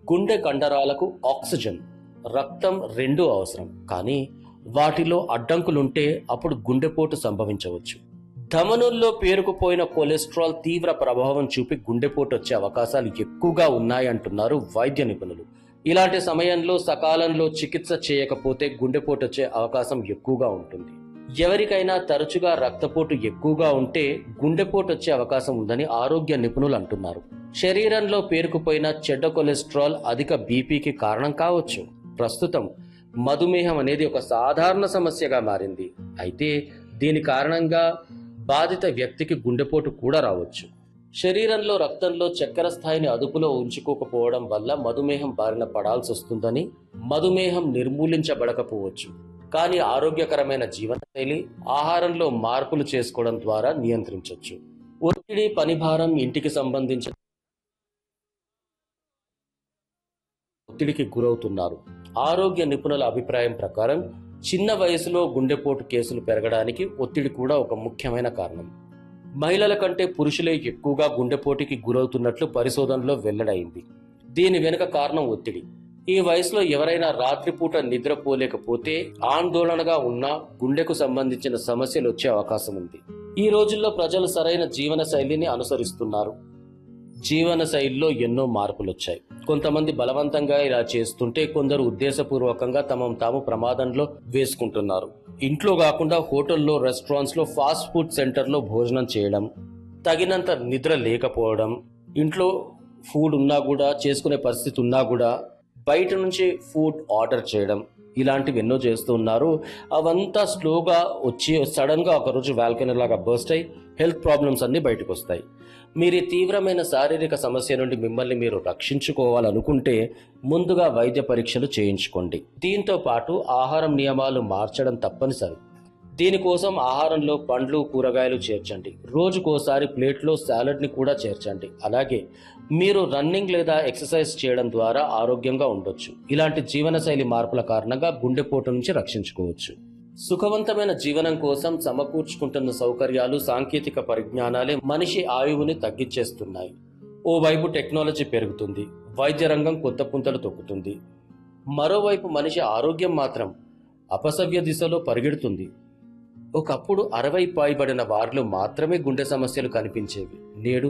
గుండె కండరాలకు ఆక్సిజన్ రక్తం రెండూ అవసరం కానీ వాటిలో అడ్డంకులుంటే అప్పుడు గుండెపోటు సంభవించవచ్చు ధమనుల్లో పేరుకుపోయిన కొలెస్ట్రాల్ తీవ్ర ప్రభావం చూపి గుండెపోటు వచ్చే అవకాశాలు ఎక్కువగా ఉన్నాయంటున్నారు వైద్య నిపుణులు ఇలాంటి సమయంలో సకాలంలో చికిత్స చేయకపోతే గుండెపోటు వచ్చే అవకాశం ఎక్కువగా ఉంటుంది ఎవరికైనా తరచుగా రక్తపోటు ఎక్కువగా ఉంటే గుండెపోటు వచ్చే అవకాశం ఉందని ఆరోగ్య నిపుణులు అంటున్నారు శరీరంలో పేరుకుపోయిన చెడ్డ కొలెస్ట్రాల్ అధిక బీపీకి కారణం కావచ్చు ప్రస్తుతం మధుమేహం అనేది ఒక సాధారణ సమస్యగా మారింది అయితే దీని కారణంగా బాధిత వ్యక్తికి గుండెపోటు కూడా రావచ్చు శరీరంలో రక్తంలో చక్కెర స్థాయిని అదుపులో ఉంచుకోకపోవడం వల్ల మధుమేహం బారిన పడాల్సి వస్తుందని మధుమేహం నిర్మూలించబడకపోవచ్చు కానీ ఆరోగ్యకరమైన జీవనశైలి ఆహారంలో మార్పులు చేసుకోవడం ద్వారా నియంత్రించవచ్చు ఒత్తిడి పనిభారం ఇంటికి సంబంధించిన ఒత్తిడికి గురవుతున్నారు ఆరోగ్య నిపుణుల అభిప్రాయం ప్రకారం చిన్న వయసులో గుండెపోటు కేసులు పెరగడానికి ఒత్తిడి కూడా ఒక ముఖ్యమైన కారణం మహిళల కంటే పురుషులే ఎక్కువగా గుండెపోటుకి గురవుతున్నట్లు పరిశోధనలో వెల్లడైంది దీని వెనుక కారణం ఒత్తిడి ఈ వయసులో ఎవరైనా రాత్రిపూట నిద్రపోలేకపోతే ఆందోళనగా ఉన్నా గుండెకు సంబంధించిన సమస్యలు వచ్చే అవకాశం ఉంది ఈ రోజుల్లో ప్రజలు సరైన జీవన శైలిని అనుసరిస్తున్నారు జీవన శైలిలో ఎన్నో మార్పులు వచ్చాయి కొంతమంది బలవంతంగా ఇలా చేస్తుంటే కొందరు ఉద్దేశపూర్వకంగా తమను తాము ప్రమాదంలో వేసుకుంటున్నారు ఇంట్లో కాకుండా హోటల్లో రెస్టారెంట్స్ లో ఫాస్ట్ ఫుడ్ సెంటర్లో భోజనం చేయడం తగినంత నిద్ర లేకపోవడం ఇంట్లో ఫుడ్ ఉన్నా కూడా చేసుకునే పరిస్థితి ఉన్నా కూడా బయట నుంచి ఫుడ్ ఆర్డర్ చేయడం ఇలాంటివి ఎన్నో చేస్తూ ఉన్నారు అవంతా స్లోగా వచ్చి సడన్ గా ఒకరోజు వాల్కనీ లాగా బర్స్ట్ అయి హెల్త్ ప్రాబ్లమ్స్ అన్ని బయటకు వస్తాయి మీరు ఈ తీవ్రమైన శారీరక సమస్య నుండి మిమ్మల్ని మీరు రక్షించుకోవాలనుకుంటే ముందుగా వైద్య పరీక్షలు చేయించుకోండి దీంతో పాటు ఆహారం నియమాలు మార్చడం తప్పనిసరి దీనికోసం ఆహారంలో పండ్లు కూరగాయలు చేర్చండి రోజుకోసారి ప్లేట్లో సాలడ్ని కూడా చేర్చండి అలాగే మీరు రన్నింగ్ లేదా ఎక్సర్సైజ్ చేయడం ద్వారా ఆరోగ్యంగా ఉండొచ్చు ఇలాంటి జీవనశైలి మార్పుల కారణంగా గుండెపోటు నుంచి రక్షించుకోవచ్చు సుఖవంతమైన జీవనం కోసం సమకూర్చుకుంటున్న సౌకర్యాలు సాంకేతిక పరిజ్ఞానాలే మనిషి ఆయువుని తగ్గించేస్తున్నాయి ఓవైపు టెక్నాలజీ పెరుగుతుంది వైద్య రంగం కొత్త పుంతలు తొక్కుతుంది మరోవైపు మనిషి ఆరోగ్యం మాత్రం అపసవ్య దిశలో పరిగెడుతుంది ఒకప్పుడు అరవై పైబడిన వారిలో మాత్రమే గుండె సమస్యలు కనిపించేవి నేడు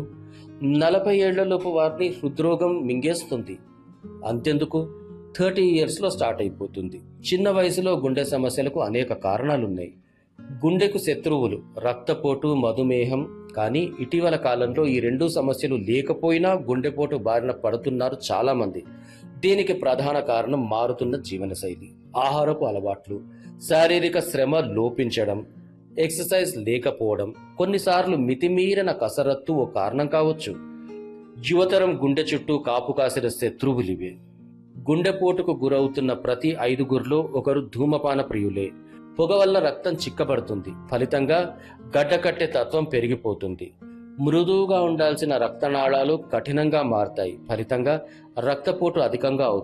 నలభై ఏళ్లలోపు వారిని హృద్రోగం మింగేస్తుంది అంతెందుకు థర్టీ ఇయర్స్లో స్టార్ట్ అయిపోతుంది చిన్న వయసులో గుండె సమస్యలకు అనేక కారణాలున్నాయి గుండెకు శత్రువులు రక్తపోటు మధుమేహం కానీ ఇటీవల కాలంలో ఈ రెండు సమస్యలు లేకపోయినా గుండెపోటు బారిన పడుతున్నారు చాలామంది దీనికి ప్రధాన కారణం మారుతున్న జీవనశైలి ఆహారపు అలవాట్లు శారీరక శ్రమ లోపించడం ఎక్సర్సైజ్ లేకపోవడం కొన్నిసార్లు మితిమీరిన కసరత్తు ఓ కారణం కావచ్చు యువతరం గుండె చుట్టూ కాపు కాసిన శత్రువులివే గుండెపోటుకు గురవుతున్న ప్రతి ఐదుగురిలో ఒకరు ధూమపాన ప్రియులే పొగ వల్ల రక్తం చిక్కబడుతుంది ఫలితంగా గడ్డకట్టే తత్వం పెరిగిపోతుంది మృదువుగా ఉండాల్సిన రక్తనాళాలు కఠినంగా మారతాయి ఫలితంగా రక్తపోటు అధికంగా అవుతుంది